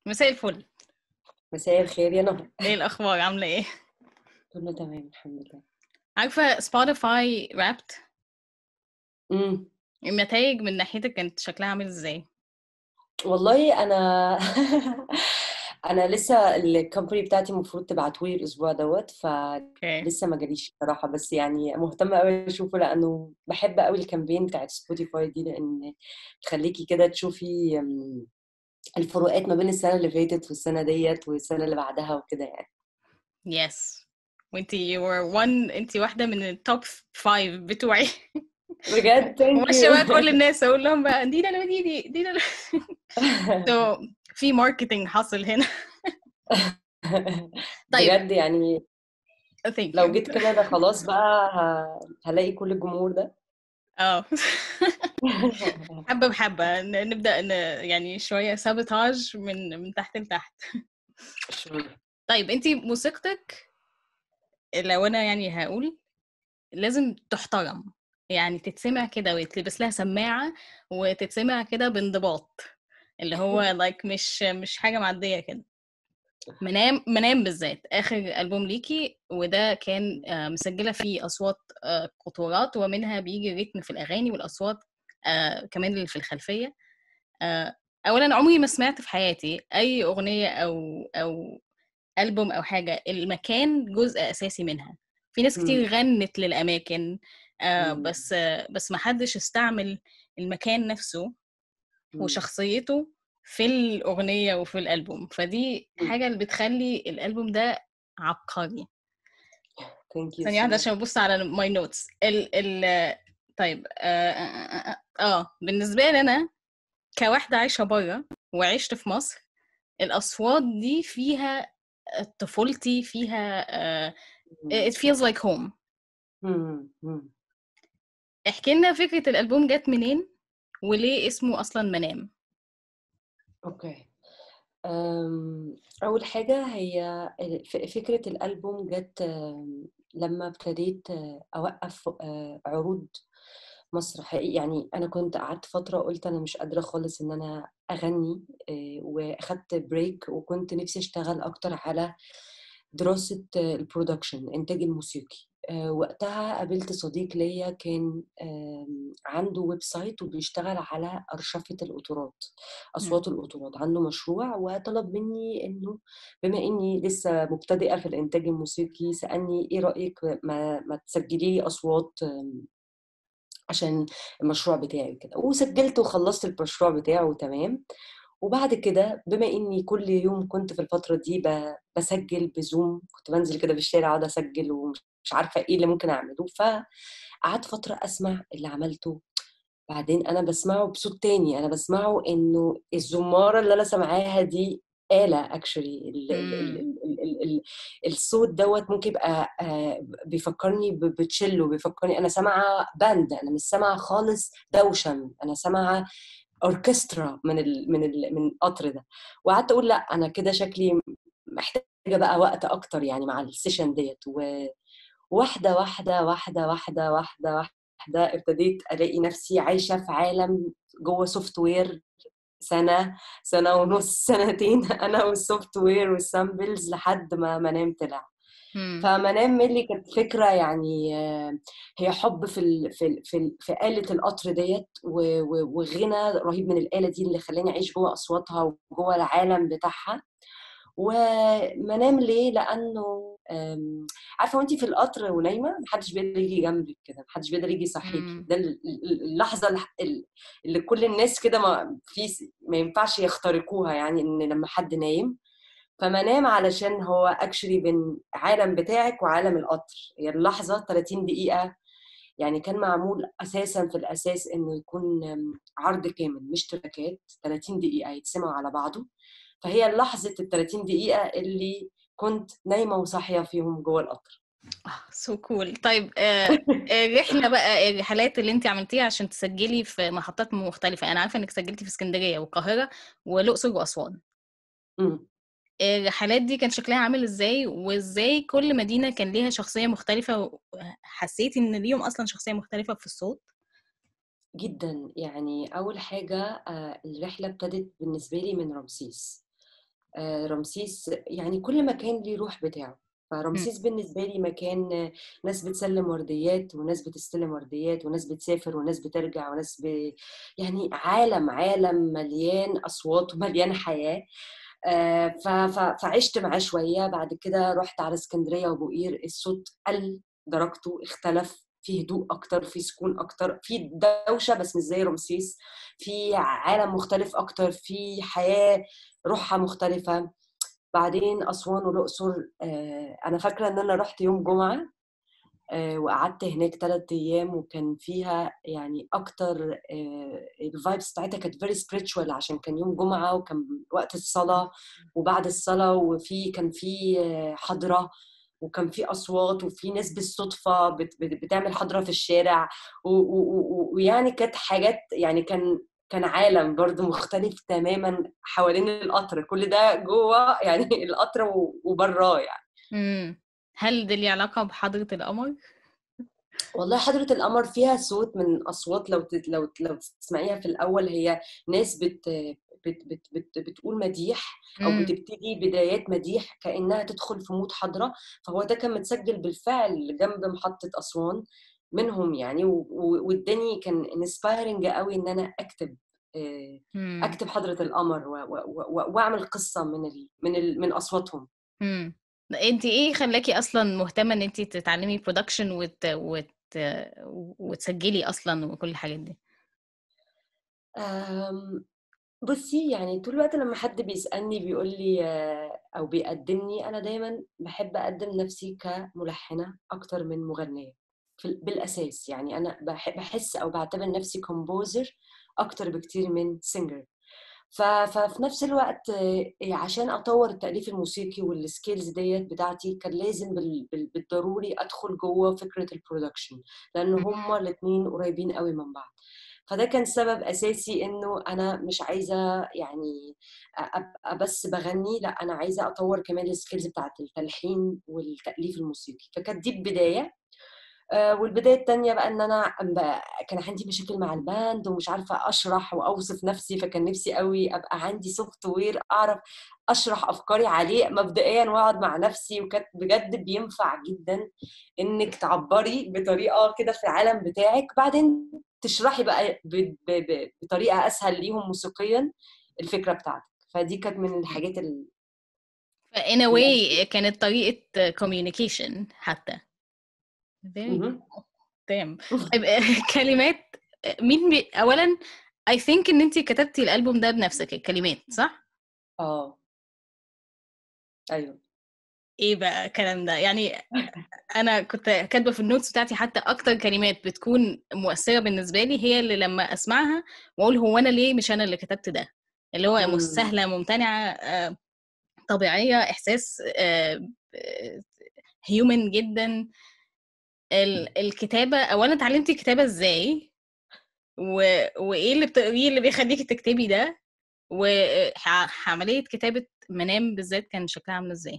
مساء الفل مساء الخير يا نهى ايه الاخبار عامله ايه كله تمام الحمد لله عارفه سبوتيفاي رابت امم النتائج من ناحيتك كانت شكلها عامل ازاي والله انا انا لسه الكومباني بتاعتي المفروض تبعتولي الاسبوع دوت اوكي فلسه ما جاليش بصراحه بس يعني مهتمه قوي اشوفه لانه بحب قوي الكامبين بتاعت سبوتيفاي دي لان تخليكي كده تشوفي أم، الفروقات ما بين السنه اللي فاتت والسنه ديت والسنه اللي بعدها وكده يعني يس وانتي you were one انتي واحده من التوب فايف بتوعي بجد ثانك ماشيه بقى كل يو الناس اقول لهم بقى دينا لو دي دينا لو so في ماركتينج حاصل هنا طيب بجد يعني thank لو you جيت كندا خلاص بقى ه- هلاقي كل الجمهور ده اه حبه بحبه ن- نبدا ن... يعني شويه سابوتاج من من تحت لتحت شوية. طيب انتي موسيقتك لو انا يعني هقول لازم تحترم يعني تتسمع كده ويتلبس لها سماعة وتتسمع كده بانضباط اللي هو لايك مش مش حاجة معدية كده منام منام بالذات آخر ألبوم ليكي وده كان آه، مسجلة فيه أصوات آه، قطورات ومنها بيجي ريتم في الأغاني والأصوات آه، كمان اللي في الخلفية آه، أولا عمري ما سمعت في حياتي أي أغنية أو أو ألبوم أو حاجة المكان جزء أساسي منها في ناس كتير مم. غنت للأماكن آه مم. بس آه بس ما حدش استعمل المكان نفسه مم. وشخصيته في الأغنية وفي الألبوم فدي مم. حاجة اللي بتخلي الألبوم ده عبقري Thank you ثانية so واحدة much عشان أبص على ماي نوتس ال ال طيب آه, آه, آه, آه بالنسبة لي أنا كواحدة عايشة برا وعشت في مصر الأصوات دي فيها طفولتي فيها آه مم. it feels like home مم. مم. احكي لنا فكرة الألبوم جت منين وليه اسمه أصلا منام اوكي أم، اول حاجه هي ف- فكره الالبوم جت أم، لما ابتديت أه، اوقف أه، عروض مسرحيه يعني انا كنت قعدت فتره قلت انا مش قادره خالص ان انا اغني أه، واخدت بريك وكنت نفسي اشتغل اكتر على دراسه أه، البرودكشن الانتاج الموسيقي أه، وقتها قابلت صديق ليا كان أم، عنده ويب سايت وبيشتغل على أرشفة القطورات مم. أصوات القطورات عنده مشروع وطلب مني إنه بما إني لسه مبتدئة في الإنتاج الموسيقي سألني إيه رأيك ما, ما تسجلي لي أصوات أم، عشان المشروع بتاعي كده وسجلت وخلصت المشروع بتاعه تمام وبعد كده بما اني كل يوم كنت في الفتره دي ب- بسجل بزوم كنت بنزل كده في الشارع اقعد اسجل ومش عارفه ايه اللي ممكن اعمله فقعدت فتره اسمع اللي عملته بعدين انا بسمعه بصوت تاني انا بسمعه انه الزماره اللي انا سامعاها دي آلة اكشولي مم. الصوت دوت ممكن يبقى آه، بيفكرني ب- بتشيلو بيفكرني انا سامعه باند انا مش سامعه خالص دوشم انا سامعه اوركسترا من ال من ال من القطر ده وقعدت اقول لا انا كده شكلي محتاجه بقى وقت اكتر يعني مع السيشن ديت وواحده واحده واحده واحده واحده واحده ابتديت الاقي نفسي عايشه في عالم جوه سوفت وير سنه سنه ونص سنتين انا والسوفت وير والسامبلز لحد ما منام طلع مم. فمنام ملي كانت فكره يعني آه، هي حب في ال في ال في, ال في آلة القطر ديت و- و- وغنى رهيب من الآلة دي اللي خلاني أعيش جوه أصواتها وجوه العالم بتاعها ومنام ليه لأنه آم، عارفة وانتي في القطر ونايمة محدش بيقدر يجي جنبك كده محدش بيقدر يجي يصحيكي مم. ده ال- ال- اللحظة الح- ال- اللي كل الناس كده ما في ما ينفعش يخترقوها يعني ان لما حد نايم فمنام علشان هو اكشلي بين عالم بتاعك وعالم القطر هي اللحظه 30 دقيقه يعني كان معمول اساسا في الاساس انه يكون أم، عرض كامل مش تراكات 30 دقيقه يتسمعوا على بعضه فهي لحظه ال 30 دقيقه اللي كنت نايمه وصاحيه فيهم جوه القطر سو كول طيب آه، الرحلة بقى الرحلات اللي انت عملتيها عشان تسجلي في محطات مختلفة انا عارفة انك سجلتي في اسكندرية والقاهرة والأقصر وأسوان أمم. الرحلات دي كان شكلها عامل ازاي وازاي كل مدينة كان ليها شخصية مختلفة حسيتي ان ليهم اصلا شخصية مختلفة في الصوت جدا يعني اول حاجه آه، الرحله ابتدت بالنسبه لي من رمسيس آه، رمسيس يعني كل مكان ليه روح بتاعه إمم. فرمسيس بالنسبة لي مكان آه، ناس بتسلم ورديات وناس بتستلم ورديات وناس بتسافر وناس بترجع وناس ب... يعني عالم عالم مليان أصوات ومليان حياة آه، ف... ف... فعشت معاه شوية بعد كده رحت على اسكندرية وأبو قير الصوت قل درجته اختلف في هدوء اكتر في سكون اكتر في دوشه بس مش زي رمسيس في عالم مختلف اكتر في حياه روحها مختلفه بعدين اسوان والاقصر آه، انا فاكره ان انا رحت يوم جمعه آه، وقعدت هناك ثلاث ايام وكان فيها يعني اكتر الفايبس بتاعتها كانت فيري سبيريتشوال عشان كان يوم جمعه وكان وقت الصلاه وبعد الصلاه وفي كان في آه، حضره وكان في اصوات وفي ناس بالصدفه بت- بت- بتعمل حضره في الشارع و- و- و- ويعني كانت حاجات يعني كان كان عالم برضو مختلف تماما حوالين القطر كل ده جوه يعني القطر و- وبراه يعني إمم. هل ده ليه علاقة بحضرة القمر؟ والله حضرة القمر فيها صوت من أصوات لو تت- لو لو تسمعيها في الأول هي ناس بت بت بت بت بتقول مديح أو إمم. بتبتدي بدايات مديح كأنها تدخل في مود حضرة فهو ده كان متسجل بالفعل جنب محطة أسوان منهم يعني و- و- واداني كان انسبايرنج قوي إن أنا أكتب آه، إمم. أكتب حضرة القمر و- و- و- وأعمل قصة من ال من ال من أصواتهم إمم. أنتِ إيه خلّاكِ أصلًا مهتمة إن أنتِ تتعلمي production وت وت وتسجلي أصلًا وكل الحاجات دي؟ آمم، بُصّي، يعني طول الوقت لمّا حد بيسألني بيقول لي أو بيقدّمني، أنا دايمًا باحب أقدّم نَفْسي كملحّنة أكتر من مغنية في ال بالأساس، يعني أنا باح باحس أو باعتبر نَفْسي composer أكتر بكتير من singer ف ففي نَفْس الوقت آآ عشان أطوّر التأليف الموسيقي والskills ديّة بتاعتي، كان لازم بال بال بالضروري أدخل جوّه فكرة الproduction لإن هُم إمم. الاتنين قريبين أوي من بعض. فده كان سبب أساسي إنه أنا مش عايزة يعني أ أبقى بس باغني، لأ أنا عايزة أطوّر كمان الskills بتاعة التلحين والتأليف الموسيقي، فكانت دي البداية. آآ والبداية التانية بقى إن أنا ب كان عندي مشاكل مع الband ومش عارفة أشرح وأوصف نَفْسي، فكان نِفْسي أوي أبقى عندي software أعرف أشرح أفكاري عليه مبدئيًا وأقعد مع نَفْسي، وكانت بجد بينفع جدًا إنِّك تعبّري بطريقة كده في العالم بتاعِك، بعدين تشرحي بقى ب ب ب بطريقة أسهل ليهم موسيقيًا الفكرة بتاعتِك، فدي كانت من الحاجات ال فin a الأساسية. way كانت طريقة communication حتى. very اهم. تمام. طيب آآ كلمات أ مين بي أولًا I think إن أنتِ كتبتِ الألبوم ده بنَفْسِك الكلمات صح؟ آه. أيوه. إيه بقى الكلام ده؟ يعني أ أنا كنت كاتبة في الnotes بتاعتي حتى أكتر كلمات بتكون مؤثرة بالنسبة لي هي اللي لمّا أسمعها وأقول هو أنا ليه مش أنا اللي كتبت ده؟ اللي هو مش إمم. سهلة، ممتنعة، آآ طبيعية، إحساس آآ ب human جدًا. ال الكتابة أولًا اتعلمتِ الكتابة إزاي؟ و وإيه اللي بتقريه اللي بيخلّيكِ تكتبي ده؟ وح عملية كتابة منام بالذات كان شكلها عاملة إزاي؟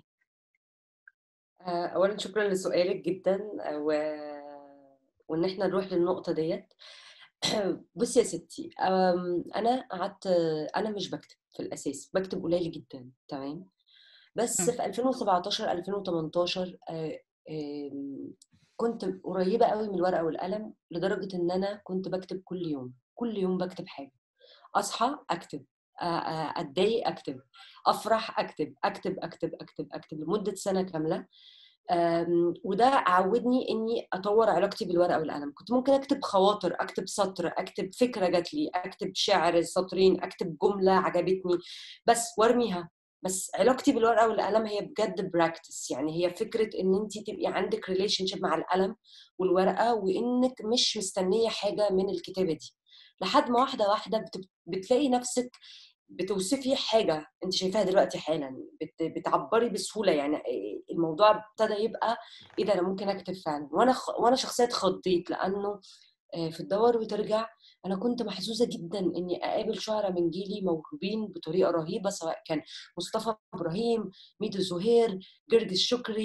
آآ أولًا شكرًا لسؤالِك جدًا و وإن إحنا نروح للنقطة ديّة. بُصّي يا ستّي، آمم أنا قعدت أنا مش باكتب في الأساس، باكتب قليل جدًا تمام، بس إمم. في 2017، 2018 آآ آمم كنت قريّبة أوي من الورقة والقلم لدرجة إن أنا كنت باكتب كل يوم، كل يوم باكتب حاجة. أصحى أكتب، أ أ أتضايق أكتب، أفرح أكتب، أكتب، أكتب، أكتب، أكتب لمدة سَنة كاملة. آمم وده عوّدني إني أطوّر علاقتي بالورقة والقلم، كنت ممكن أكتب خواطر، أكتب سطر، أكتب فكرة جات لي، أكتب شعر سطرين، أكتب جملة عجبتني، بس وارميها. بس علاقتي بالورقة والقلم هي بجد practice يعني هي فكرة إن أنتِ تبقي عندِك relationship مع القلم والورقة، وإنِّك مش مستنية حاجة من الكتابة دي، لحد ما واحدة، واحدة بت بتلاقي نَفْسِك بتوصفي حاجة أنتِ شايفاها دلوقتي حالًا، بت بتعبّري بسهولة، يعني آآ الموضوع ابتدى يبقى إيه ده أنا ممكن أكتب فعلًا، وأنا خ وأنا شخصيًا اتخضيت لأنه آآ في تدوّر وترجع أنا كنت محظوظة جدًا إني أقابل شُعرا من جيلي موهوبين بطريقة رهيبة، سواء كان مصطفى إبراهيم، ميدو زهير، جرجس شكري،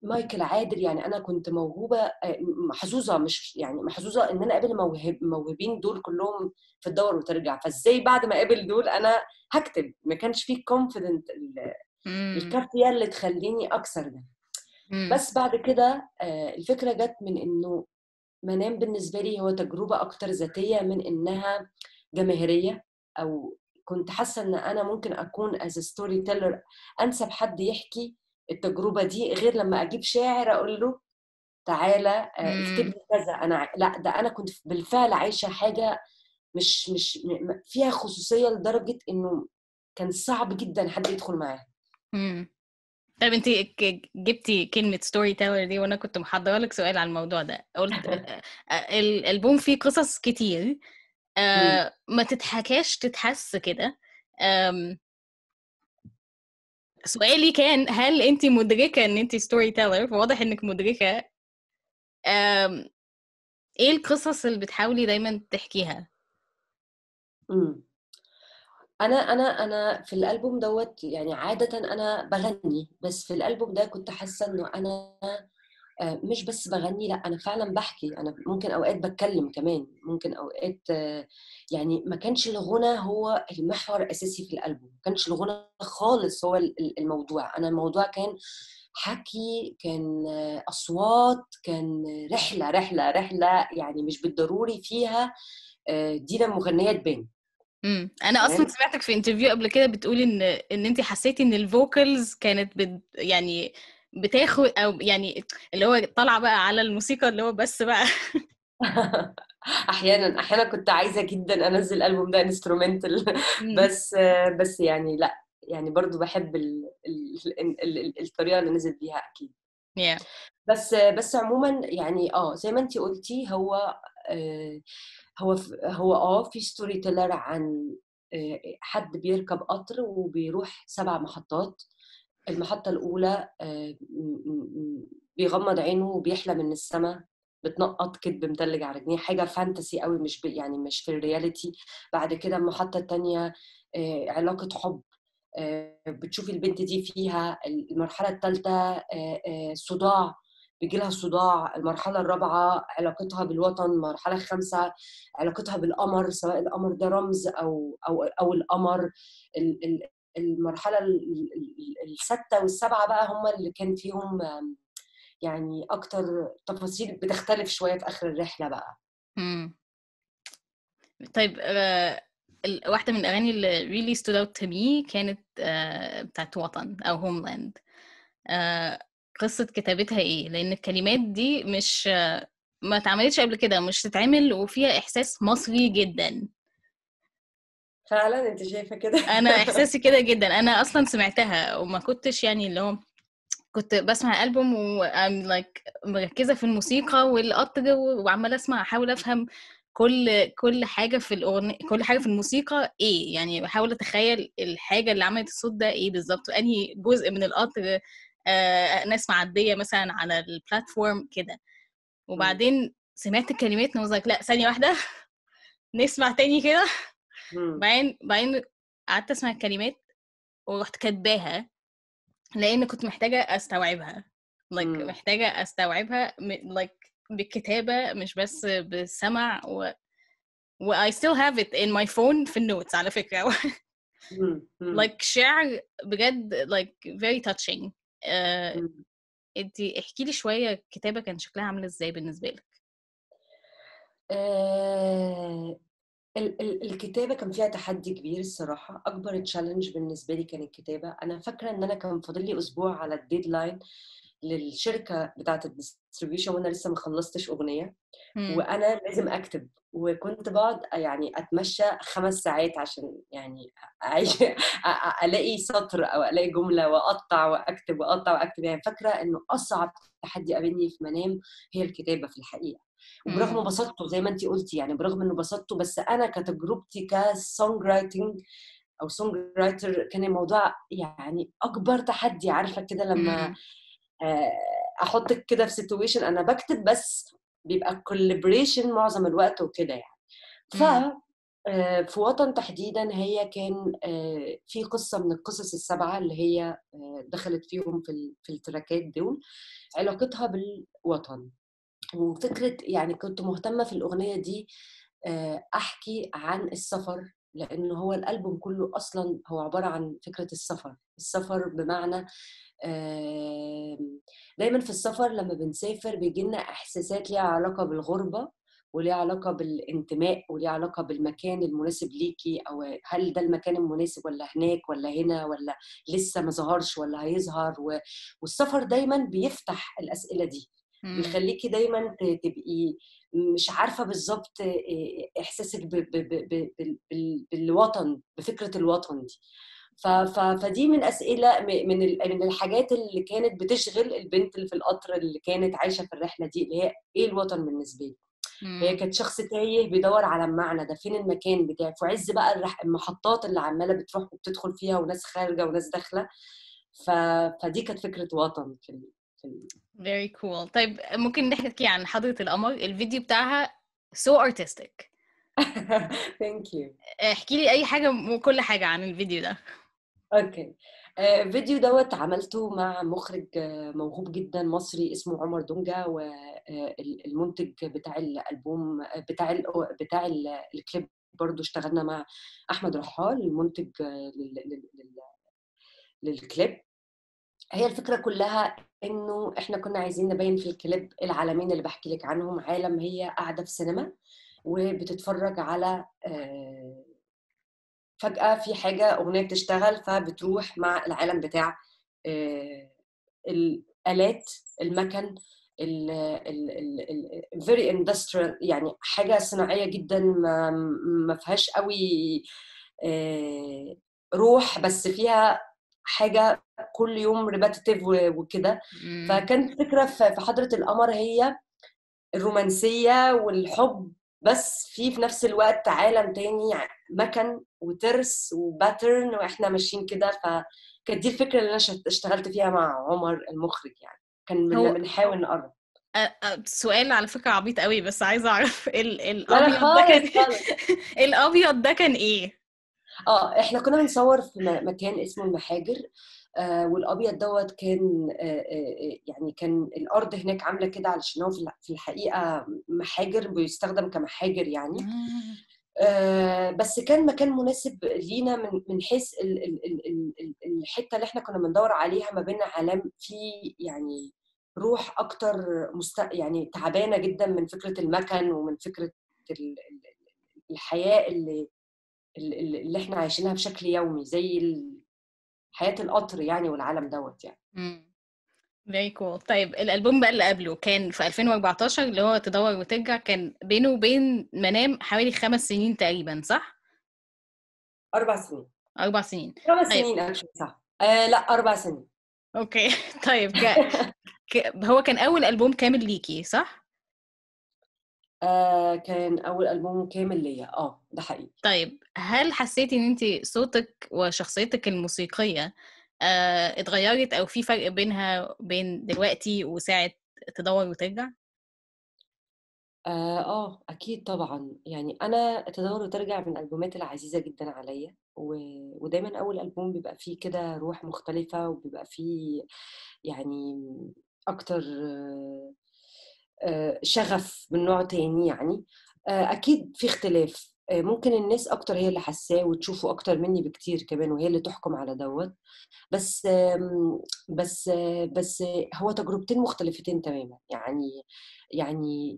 مايكل عادل يعني انا كنت موهوبه آه، محظوظه مش يعني محظوظه ان انا اقابل موهب موهوبين دول كلهم في الدور وترجع فازاي بعد ما اقابل دول انا هكتب ما كانش فيه كونفيدنت مم. الكافيه اللي تخليني اكسر ده مم. بس بعد كده آه، الفكره جت من انه منام بالنسبه لي هو تجربه اكتر ذاتيه من انها جماهيريه او كنت حاسه ان انا ممكن اكون از ستوري تيلر انسب حد يحكي التجربه دي غير لما اجيب شاعر اقول له تعالى آه، اكتب مم. لي كذا انا ع- لا ده انا كنت بالفعل عايشه حاجه مش مش م- م- فيها خصوصيه لدرجه انه كان صعب جدا حد يدخل معاها مم. طيب انت ك- جبتي كلمة ستوري تيلر دي وانا كنت محضرة لك سؤال على الموضوع ده قلت آه، آه، الألبوم فيه قصص كتير مم. آه، ما تتحكاش تتحس كده آم، سؤالي كان هل انت مدركة ان انت ستوري تيلر فواضح انك مدركة آم، ايه القصص اللي بتحاولي دايما تحكيها مم. انا انا انا في الالبوم دوت يعني عاده انا بغني بس في الالبوم ده كنت حاسه انه انا آه، مش بس بغني لا انا فعلا بحكي انا ممكن اوقات بتكلم كمان ممكن اوقات آه، يعني ما كانش الغنى هو المحور الاساسي في الالبوم ما كانش الغنى خالص هو ال- ال- الموضوع انا الموضوع كان حكي كان آه، اصوات كان رحله رحله رحله يعني مش بالضروري فيها آه، دينا مغنيه تبان امم انا اصلا تمام سمعتك في انترفيو قبل كده بتقولي ان ان انت حسيتي ان الفوكالز كانت بت يعني بتاخد او يعني اللي هو طالعه بقى على الموسيقى اللي هو بس بقى احيانا احيانا كنت عايزه جدا انزل الالبوم ده انسترومنتال امم بس بس يعني لا يعني برضو بحب ال ال ال ال الطريقه اللي نزل بيها اكيد yeah. بس بس عموما يعني اه زي ما انتي قلتي هو آه هو ف- هو اه في ستوري تيلر عن آه حد بيركب قطر وبيروح سبع محطات المحطة الأولى آه، م- م- م- بيغمض عينه وبيحلم إن السماء بتنقط كدب متلج على رجليه حاجة فانتسي قوي مش ب... يعني مش في الرياليتي بعد كده المحطة التانية آه، علاقة حب آه، بتشوفي البنت دي فيها المرحلة الثالثة صداع بيجي لها صداع المرحلة الرابعة علاقتها بالوطن المرحلة الخامسة علاقتها بالقمر سواء القمر ده رمز أو أو أو القمر ال- ال- المرحلة ال- ال- ال- الستة والسبعة بقى هم اللي كان فيهم آم، يعني أكتر تفاصيل بتختلف شوية في آخر الرحلة بقى امم طيب آه، ال- واحدة من الأغاني اللي really stood out to me كانت آه، بتاعت وطن أو هوملاند قصة كتابتها إيه؟ لأن الكلمات دي مش آه، ما اتعملتش قبل كده مش تتعمل وفيها إحساس مصري جدا فعلا أنت شايفة كده أنا إحساسي كده جدا أنا أصلا سمعتها وما كنتش يعني اللي هو كنت بسمع ألبوم و I'm like مركزة في الموسيقى والقطر وعمالة أسمع أحاول أفهم كل كل حاجة في الأغنية كل حاجة في الموسيقى إيه يعني بحاول أتخيل الحاجة اللي عملت الصوت ده إيه بالظبط أنهي جزء من القطر آه ناس معدية مثلا على البلاتفورم كده مم. وبعدين سمعت الكلمات and I was like لا ثانية واحدة نسمع تاني كده مم. بعدين بعدين قعدت أسمع الكلمات ورحت كاتباها لان كنت محتاجه استوعبها like مم. محتاجه استوعبها م- like بالكتابه مش بس بالسمع و و I still have it in my phone في النوتس على فكره مم. مم. like شعر بجد like very touching uh, مم. انتي احكي لي شويه الكتابه كان شكلها عامله ازاي بالنسبه لك آه، ال- ال- الكتابة كان فيها تحدي كبير الصراحة أكبر تشالنج بالنسبة لي كان الكتابة أنا فاكرة إن أنا كان فاضل لي أسبوع على الديدلاين للشركة بتاعة الديستريبيوشن وأنا لسه ما خلصتش أغنية مم. وأنا لازم أكتب وكنت بقعد يعني أتمشى خمس ساعات عشان يعني أعيش أ- أ- ألاقي سطر أو ألاقي جملة وأقطع وأكتب وأقطع وأكتب يعني فاكرة إنه أصعب تحدي قابلني في منام هي الكتابة في الحقيقة وبرغم مم. بساطته زي ما انت قلتي يعني برغم انه بساطته بس انا كتجربتي كسونج رايتنج او سونج رايتر كان الموضوع يعني اكبر تحدي عارفه كده لما مم. آه، احطك كده في سيتويشن انا بكتب بس بيبقى كولابريشن معظم الوقت وكده يعني ف مم. آه، في وطن تحديدا هي كان آه، في قصة من القصص السبعة اللي هي آه، دخلت فيهم في ال- في التراكات دول علاقتها بالوطن وفكرة يعني كنت مهتمة في الأغنية دي آه، أحكي عن السفر لأنه هو الألبوم كله أصلا هو عبارة عن فكرة السفر السفر بمعنى آم، دايما في السفر لما بنسافر بيجي لنا إحساسات ليها علاقة بالغربة وليها علاقة بالانتماء وليها علاقة بالمكان المناسب ليكي أو هل ده المكان المناسب ولا هناك ولا هنا ولا لسه ما ظهرش ولا هيظهر و... والسفر دايما بيفتح الأسئلة دي مم. بيخليكي دايما ت- تبقي مش عارفه بالظبط إيه احساسك ب- ب- ب- ب- بال- بال- بالوطن بفكره الوطن دي ف- ف- فدي من اسئله م- من ال- من الحاجات اللي كانت بتشغل البنت اللي في القطر اللي كانت عايشه في الرحله دي اللي هي ايه الوطن بالنسبه لي هي مم. كانت شخص تايه بيدور على المعنى ده فين المكان بتاعي في عز بقى الرح- المحطات اللي عماله بتروح وبتدخل فيها وناس خارجه وناس داخله ف... فدي كانت فكره وطن في ال... في ال... very cool طيب ممكن نحكي عن حضرة القمر الفيديو بتاعها so artistic ثانك يو احكي لي اي حاجة وكل حاجة عن الفيديو ده اوكي آه، فيديو دوت عملته مع مخرج آه، موهوب جدا مصري اسمه عمر دونجا والمنتج بتاع الالبوم آه، بتاع ال بتاع ال- الكليب برضو اشتغلنا مع احمد رحال المنتج آه، لل- لل- لل- للكليب هي الفكره كلها انه احنا كنا عايزين نبين في الكليب العالمين اللي بحكي لك عنهم عالم هي قاعده في سينما وبتتفرج على آه، فجأة في حاجة أغنية بتشتغل فبتروح مع العالم بتاع آه، الآلات المكن ال ال ال ال very industrial يعني حاجة صناعية جدا ما ما فيهاش قوي آه، روح بس فيها حاجة كل يوم ريباتيتيف وكده مم. فكانت فكرة في في حضرة القمر هي الرومانسية والحب بس في في نفس الوقت عالم تاني مكن وترس وباترن واحنا ماشيين كده فكانت دي الفكرة اللي انا شت- اشتغلت فيها مع عمر المخرج يعني كان من هو- بنحاول نقرب أ- أ- سؤال على فكرة عبيط قوي بس عايزة اعرف ال لا الابيض لا ده كان خالص خالص الابيض ده كان ايه اه احنا كنا بنصور في م- مكان اسمه المحاجر آه والابيض دوت كان آه آه آه، يعني كان الارض هناك عامله كده علشان هو في الح- في الحقيقه محاجر بيستخدم كمحاجر يعني آه، بس كان مكان مناسب لينا من من حيث ال- ال- ال- ال- ال- الحته اللي احنا كنا بندور عليها ما بين عالم فيه يعني روح اكتر مست... يعني تعبانه جدا من فكره المكن ومن فكره ال- ال- الحياه اللي اللي اللي احنا عايشينها بشكل يومي زي ال- حياه القطر يعني والعالم دوت يعني مم. very cool طيب الالبوم بقى اللي قبله كان في 2014 اللي هو تدور وترجع كان بينه وبين منام حوالي خمس سنين تقريبا صح اربع سنين اربع سنين خمس طيب. سنين اكشن صح آه لا اربع سنين اوكي طيب ك... ك... هو كان اول البوم كامل ليكي صح آه كان اول البوم كامل ليا اه ده حقيقي طيب هل حسيتي ان انت صوتك وشخصيتك الموسيقية آه اتغيرت او في فرق بينها بين دلوقتي وساعة تدور وترجع آه, اه اكيد طبعا يعني انا تدور وترجع من الالبومات العزيزه جدا عليا و... ودايما اول البوم بيبقى فيه كده روح مختلفه وبيبقى فيه يعني اكتر آه آه شغف من نوع تاني يعني آه اكيد في اختلاف آه ممكن الناس اكتر هي اللي حاساه وتشوفه اكتر مني بكتير كمان وهي اللي تحكم على دوت بس آم، بس آه، بس آه، هو تجربتين مختلفتين تماما يعني يعني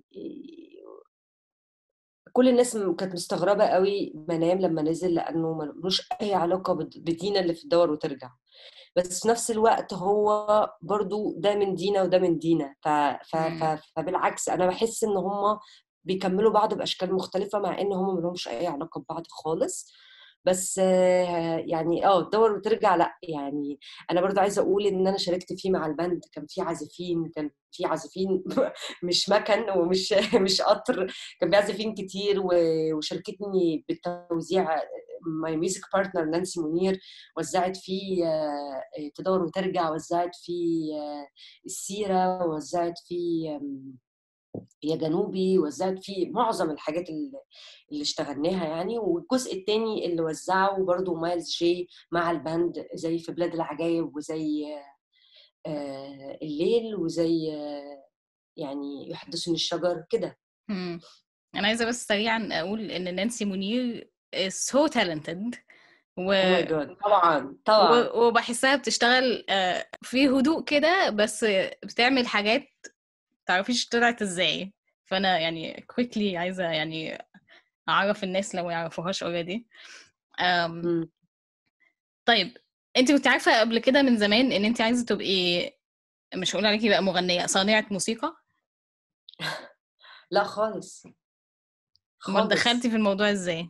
كل الناس م- كانت مستغربة قوي منام لما نزل لأنه ملوش أي علاقة بد- بدينا اللي في الدور وترجع بس في نفس الوقت هو برضو ده من دينا وده من دينا ف... ف... ف... مم. فبالعكس أنا بحس إن هما بيكملوا بعض بأشكال مختلفة مع إن هما ملهمش أي علاقة ببعض خالص بس آه، يعني اه تدور وترجع لا يعني انا برضو عايزه اقول ان انا شاركت فيه مع البند كان في عازفين كان في عازفين مش مكن ومش مش قطر كان بيعزفين كتير و- وشاركتني بالتوزيع ماي ميوزك بارتنر نانسي منير وزعت فيه آه، تدور وترجع وزعت فيه آه، السيرة وزعت فيه آم، يا جنوبي وزعت فيه معظم الحاجات اللي, اللي اشتغلناها يعني والجزء التاني اللي وزعه برضو مايلز جي مع الباند زي في بلاد العجايب وزي آه الليل وزي آه يعني يحدثني الشجر كده مم. انا عايزه بس سريعا اقول ان نانسي منير is so talented و... او ماي جاد طبعا طبعا و... وبحسها بتشتغل آه، في هدوء كده بس بتعمل حاجات تعرفيش طلعت ازاي فانا يعني quickly عايزه يعني اعرف الناس لو يعرفوهاش already أم... مم. طيب انت كنت عارفه قبل كده من زمان ان انت عايزه تبقي مش هقول عليكي بقى مغنيه صانعه موسيقى لا خالص امال خالص دخلتي في الموضوع ازاي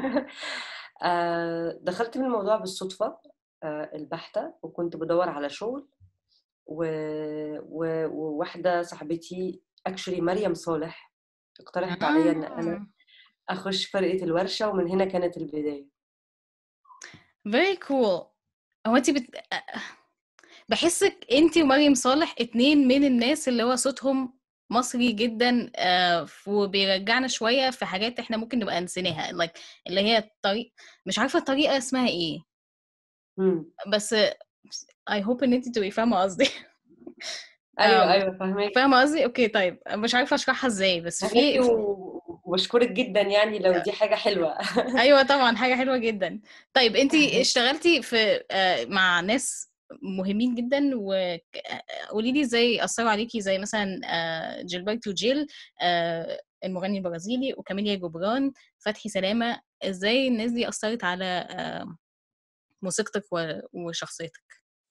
آه، دخلت من الموضوع بالصدفة آه، البحتة وكنت بدور على شغل و- و- وواحدة صاحبتي اكشولي مريم صالح اقترحت عليا ان انا آه. اخش فرقة الورشة ومن هنا كانت البداية very cool هو انت بت... بحسك انت ومريم صالح اتنين من الناس اللي هو صوتهم مصري جدا آه، وبيرجعنا شوية في حاجات احنا ممكن نبقى نسيناها like اللي هي الطريق مش عارفة الطريقة اسمها ايه مم. بس I hope ان انت تبقي فاهمة قصدي ايوه آم، ايوه فاهمك فاهمة قصدي اوكي طيب مش عارفة اشرحها ازاي بس فاهمكي في و- وبشكرك جدا يعني لو دي حاجة حلوة ايوه طبعا حاجه حلوه جدا طيب انت اشتغلتي في آه، مع ناس مهمين جدا وقولي لي ازاي اثروا عليكي زي مثلا آه، جيلبرتو جيل آه، المغني البرازيلي وكاميليا جبران فتحي سلامه ازاي الناس دي اثرت على آه، موسيقتك و- وشخصيتك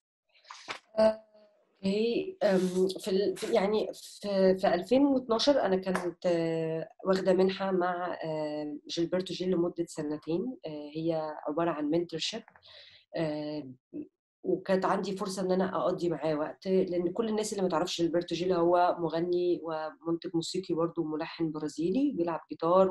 اوكي أم، في ال- في- يعني في في 2012 انا كنت آه، واخده منحه مع آه، جيلبرتو جيل لمده سنتين آه، هي عباره عن منتورشيب وكانت عندي فرصه ان انا اقضي معاه وقت لان كل الناس اللي ما تعرفش جيلبرتو جيل هو مغني ومنتج موسيقي برضه ملحن برازيلي بيلعب جيتار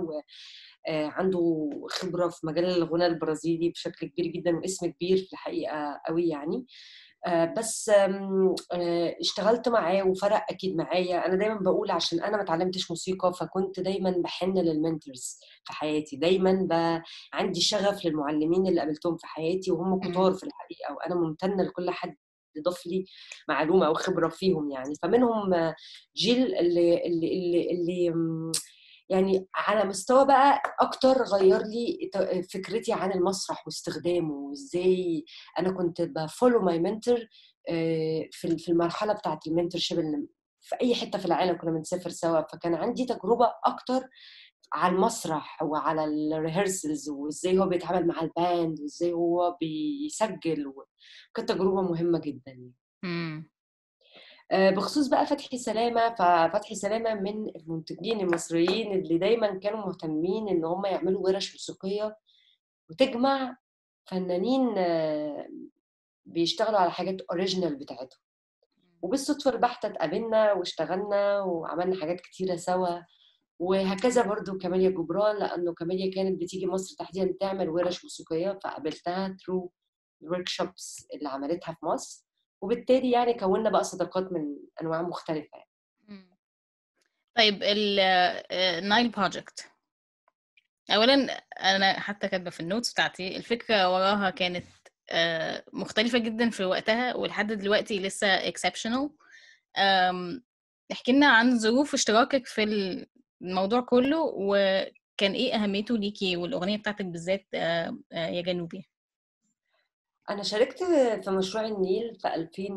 وعنده خبره في مجال الغناء البرازيلي بشكل كبير جدا واسم كبير في الحقيقه قوي يعني آه، بس آم، آه، اشتغلت معاه وفرق اكيد معايا انا دايما بقول عشان انا ما اتعلمتش موسيقى فكنت دايما بحن للمنتورز في حياتي دايما ب... عندي شغف للمعلمين اللي قابلتهم في حياتي وهم كتار في الحقيقه وانا ممتنه لكل حد ضاف لي معلومه او خبره فيهم يعني فمنهم آه، جيل اللي اللي اللي, اللي آم، يعني على مستوى بقى اكتر غير لي ت- فكرتي عن المسرح واستخدامه وازاي انا كنت بفولو ماي منتور في في المرحله بتاعه المنتور شيب اللي في اي حته في العالم كنا بنسافر سوا فكان عندي تجربه اكتر على المسرح وعلى الريهرسلز وازاي هو بيتعامل مع الباند وازاي هو بيسجل وكانت تجربه مهمه جدا يعني. مم. آه، بخصوص بقى فتحي سلامة ففتحي سلامة من المنتجين المصريين اللي دايما كانوا مهتمين ان هم يعملوا ورش موسيقية وتجمع فنانين آه، بيشتغلوا على حاجات اوريجينال بتاعتهم وبالصدفة البحتة اتقابلنا واشتغلنا وعملنا حاجات كتيرة سوا وهكذا برضو كاميليا جبران لأنه كاميليا كانت بتيجي مصر تحديدا تعمل ورش موسيقية فقابلتها through الورك شوبس اللي عملتها في مصر وبالتالي يعني كونا بقى صداقات من أنواع مختلفة يعني. مم. طيب النايل بروجكت اولا انا حتى كاتبه في النوتس بتاعتي الفكره وراها كانت آه، مختلفه جدا في وقتها ولحد دلوقتي لسه exceptional أم، احكي لنا عن ظروف اشتراكك في الموضوع كله وكان ايه اهميته ليكي والاغنيه بتاعتك بالذات آه، آه، يا جنوبي أنا شاركت في مشروع النيل في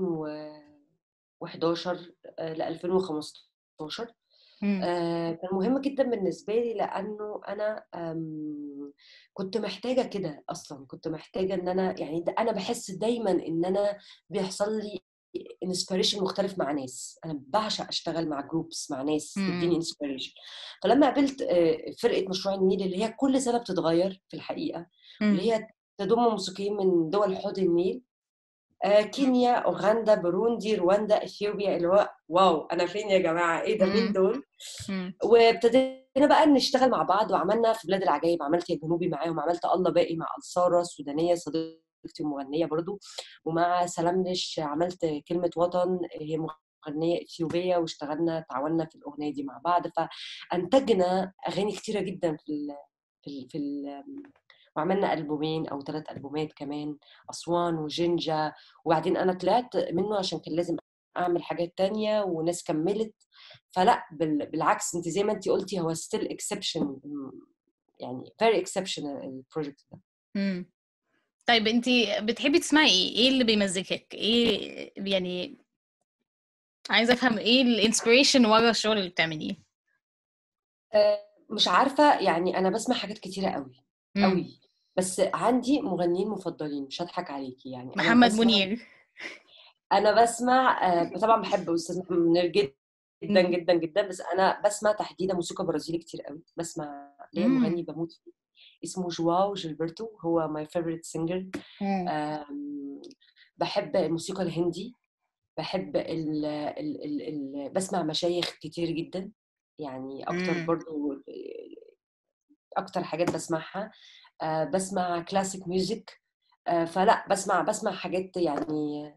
2011 ل 2015 مم. آه، كان مهم جدا بالنسبة لي لأنه أنا آم، كنت محتاجة كده أصلا كنت محتاجة إن أنا يعني ده- أنا بحس دايما إن أنا بيحصل لي انسبيريشن مختلف مع ناس أنا بعشق أشتغل مع جروبس مع ناس تديني مم. انسبيريشن فلما قابلت آه، فرقة مشروع النيل اللي هي كل سنة بتتغير في الحقيقة مم. واللي هي تضم موسيقيين من دول حوض النيل آه، كينيا اوغندا بوروندي رواندا اثيوبيا اللي هو واو انا فين يا جماعه ايه ده مين مم. دول مم. وابتدينا بقى نشتغل مع بعض وعملنا في بلاد العجائب عملت يا جنوبي معاهم عملت الله باقي مع الساره السودانيه صديقتي ومغنيه برضو ومع سلامنش عملت كلمه وطن هي مغنيه اثيوبيه واشتغلنا تعاوننا في الاغنيه دي مع بعض فانتجنا اغاني كتيره جدا في ال في ال في ال وعملنا البومين او ثلاث البومات كمان اسوان وجنجا وبعدين انا طلعت منه عشان كان لازم اعمل حاجات تانية وناس كملت فلا بال- بالعكس انت زي ما انت قلتي هو ستيل اكسبشن يعني very exceptional البروجكت ده مم. طيب انت بتحبي تسمعي ايه ايه اللي بيمزجك ايه يعني عايزه افهم ايه الانسبيريشن ورا الشغل اللي بتعمليه آه، مش عارفه يعني انا بسمع حاجات كتيره قوي مم. قوي بس عندي مغنيين مفضلين مش هضحك عليكي يعني انا محمد بسمع منير انا بسمع آه، طبعا بحب استاذ محمد منير جدا جدا مم. جدا جدا بس انا بسمع تحديدا موسيقى برازيلي كتير قوي بسمع ليا مم. مغني بموت فيه اسمه جواو جيلبرتو هو ماي فيفورت سينجر مم. بحب الموسيقى الهندي بحب ال ال ال ال بسمع مشايخ كتير جدا يعني اكتر مم. برضو اكتر حاجات بسمعها آه، بسمع كلاسيك ميوزك آه، فلا بسمع بسمع حاجات يعني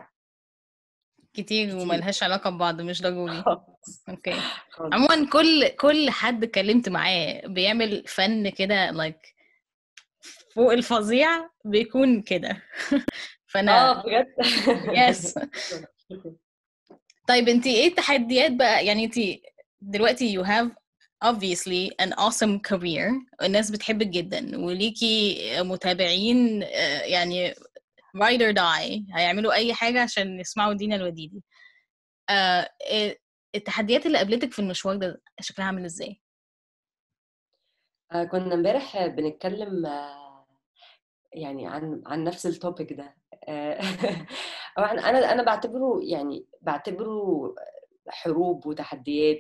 كتير كتير وملهاش علاقه ببعض مش ضروري خالص اوكي خالص عموما كل كل حد اتكلمت معاه بيعمل فن كده لايك فوق الفظيع بيكون كده فانا اه بجد يس شكراً، شكراً. طيب انت ايه التحديات بقى يعني انت دلوقتي you have obviously an awesome career الناس بتحبك جدا وليكي متابعين آه، يعني ride or die هيعملوا اي حاجة عشان يسمعوا دينا الوديدي آه، إيه التحديات اللي قابلتك في المشوار ده شكلها عامل ازاي؟ آه، كنا امبارح بنتكلم آه، يعني عن عن نفس التوبيك ده آه، طبعا انا انا بعتبره يعني بعتبره حروب وتحديات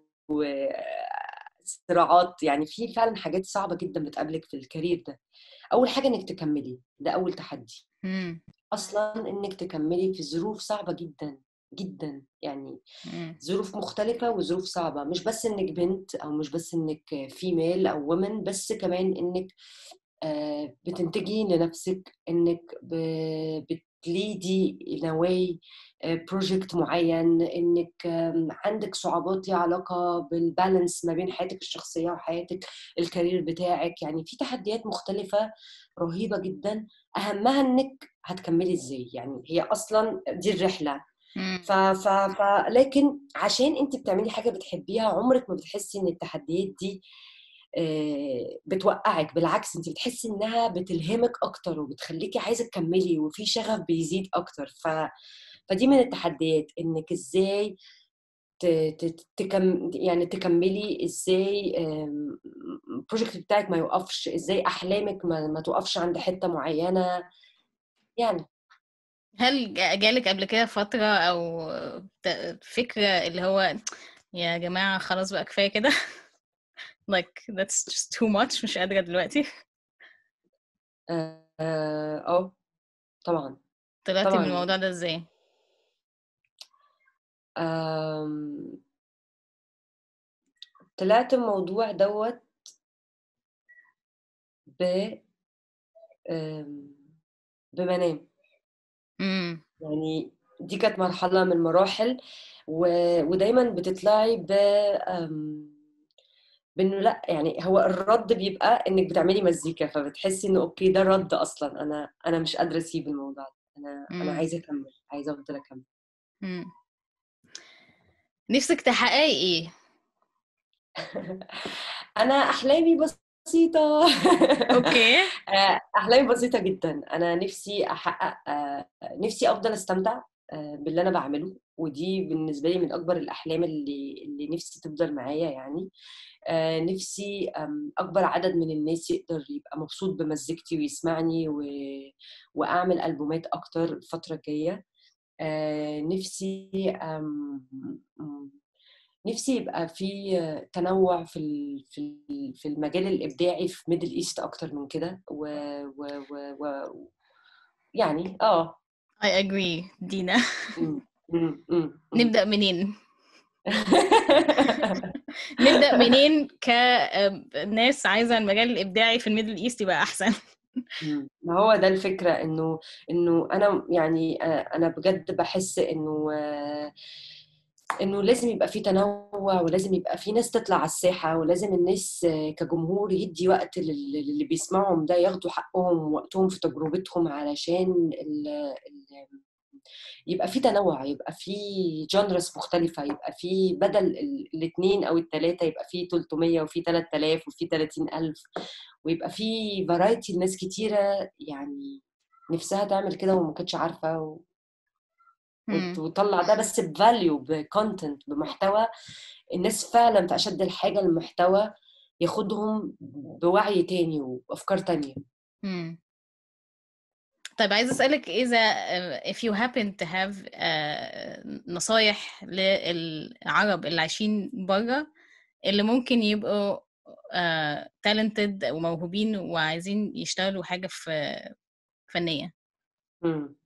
وصراعات يعني في فعلا حاجات صعبة جدا بتقابلك في الكارير ده اول حاجة انك تكملي ده اول تحدي مم. اصلا انك تكملي في ظروف صعبة جدا جدا يعني مم. ظروف مختلفة وظروف صعبة مش بس انك بنت او مش بس انك فيميل او ومن بس كمان انك آه، بتنتجي لنفسك انك ب- بتليدي نواي بروجكت معين انك آم، عندك صعوبات ليها علاقة بالبالانس ما بين حياتك الشخصية وحياتك الكارير بتاعك يعني في تحديات مختلفة رهيبة جدا اهمها انك هتكملي ازاي يعني هي اصلا دي الرحلة مم. ف... ف... ف... لكن عشان انت بتعملي حاجه بتحبيها عمرك ما بتحسي ان التحديات دي آه، بتوقعك بالعكس انت بتحسي انها بتلهمك اكتر وبتخليكي عايزه تكملي وفي شغف بيزيد اكتر ف... فدي من التحديات انك ازاي ت... ت... تكم... يعني تكملي ازاي آم، البروجكت بتاعك ما يوقفش ازاي احلامك ما, ما توقفش عند حته معينه يعني هل جا- جالك قبل كده فترة أو ت- فكرة اللي هو يا جماعة خلاص بقى كفاية كده like that's just too much مش قادرة دلوقتي اه آه، طبعا طلعتي من طبعا الموضوع ده ازاي؟ آم، طلعت الموضوع دوت ب آم، بمنام امم يعني دي كانت مرحلة من المراحل و... ودايما بتطلعي ب آم، بانه لا يعني هو الرد بيبقى انك بتعملي مزيكا فبتحسي انه اوكي ده الرد اصلا انا انا مش قادرة اسيب الموضوع ده انا انا امم عايزة اكمل عايزة افضل اكمل امم نفسك تحققي ايه؟ انا احلامي بسيطة اوكي آه، احلامي بسيطة جدا انا نفسي احقق آه، نفسي افضل استمتع آه، باللي انا بعمله ودي بالنسبة لي من اكبر الاحلام اللي اللي نفسي تفضل معايا يعني آه، نفسي آم، اكبر عدد من الناس يقدر يبقى مبسوط بمزيكتي ويسمعني و... واعمل البومات اكتر الفترة الجاية آه، نفسي آم، م- نفسي يبقى في تنوع في ال- في ال- في المجال الابداعي في ميدل ايست اكتر من كده و, و, و, و يعني اه I agree دينا م- م- م- م. نبدأ منين؟ نبدأ منين كناس عايزة المجال الإبداعي في الميدل إيست يبقى أحسن م. ما هو ده الفكرة انه انه انا يعني آه، انا بجد بحس انه آه، انه لازم يبقى في تنوع ولازم يبقى في ناس تطلع على الساحه ولازم الناس آه، كجمهور يدي وقت لل- للي بيسمعهم ده ياخدوا حقهم ووقتهم في تجربتهم علشان ال ال يبقى في تنوع يبقى في جانرز مختلفة يبقى في بدل الاثنين أو الثلاثة يبقى في 300 وفي 3000 وفي 30000 ويبقى في فرايتي لناس كتيرة يعني نفسها تعمل كده وما كانتش عارفة و... مم. وت- وتطلع ده بس بفاليو بكونتنت بمحتوى الناس فعلا في أشد الحاجة المحتوى ياخدهم بوعي تاني وأفكار تانية مم. طيب عايزة أسألك إذا uh, if you happen to have uh, نصايح للعرب اللي عايشين برا اللي ممكن يبقوا uh, talented وموهوبين وعايزين يشتغلوا حاجة في فنية مم.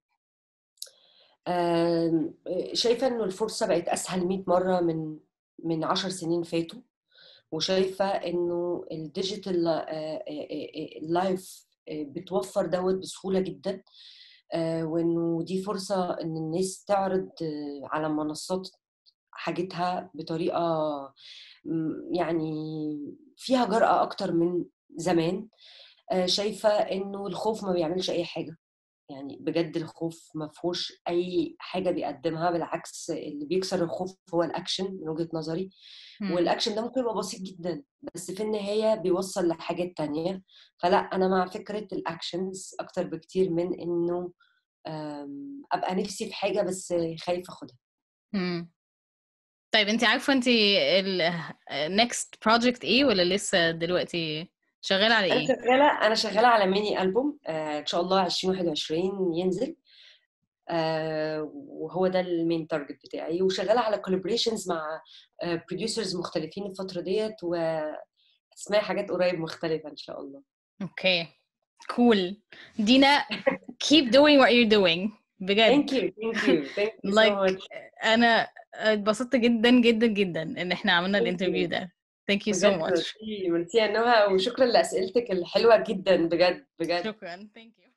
آم، شايفة إنه الفرصة بقت أسهل 100 مرة من من 10 سنين فاتوا وشايفة إنه الديجيتال لايف بتوفر دوت بسهولة جدا آه، وإنه دي فرصة إن الناس تعرض آه، على منصات حاجتها بطريقة م، يعني فيها جرأة أكتر من زمان آه، شايفة إنه الخوف ما بيعملش أي حاجة يعني بجد الخوف ما فيهوش اي حاجه بيقدمها بالعكس اللي بيكسر الخوف هو الاكشن من وجهه نظري مم. والاكشن ده ممكن يبقى بسيط جدا بس في النهايه بيوصل لحاجات تانية فلا انا مع فكره الاكشنز اكتر بكتير من انه أم، ابقى نفسي في حاجه بس خايفه اخدها مم. طيب انت عارفة انت ال next project ايه ولا لسه دلوقتي شغالة على انا ايه؟ شغاله انا شغاله على ميني البوم آه، ان شاء الله 2021 ينزل آه، وهو ده المين تارجت بتاعي وشغاله على كولابريشنز مع بروديوسرز مختلفين الفتره ديت وهتسمعي حاجات قريب مختلفه ان شاء الله اوكي cool دينا keep doing what you're doing بجد ثانك يو ثانك يو ثانك يو سو like ماتش انا اتبسطت جدا جدا جدا ان احنا عملنا Thank الانترفيو you. ده thank you so بجد much ميرسي ميرسي يا نهى وشكرا لاسئلتك الحلوه جدا بجد بجد شكرا thank you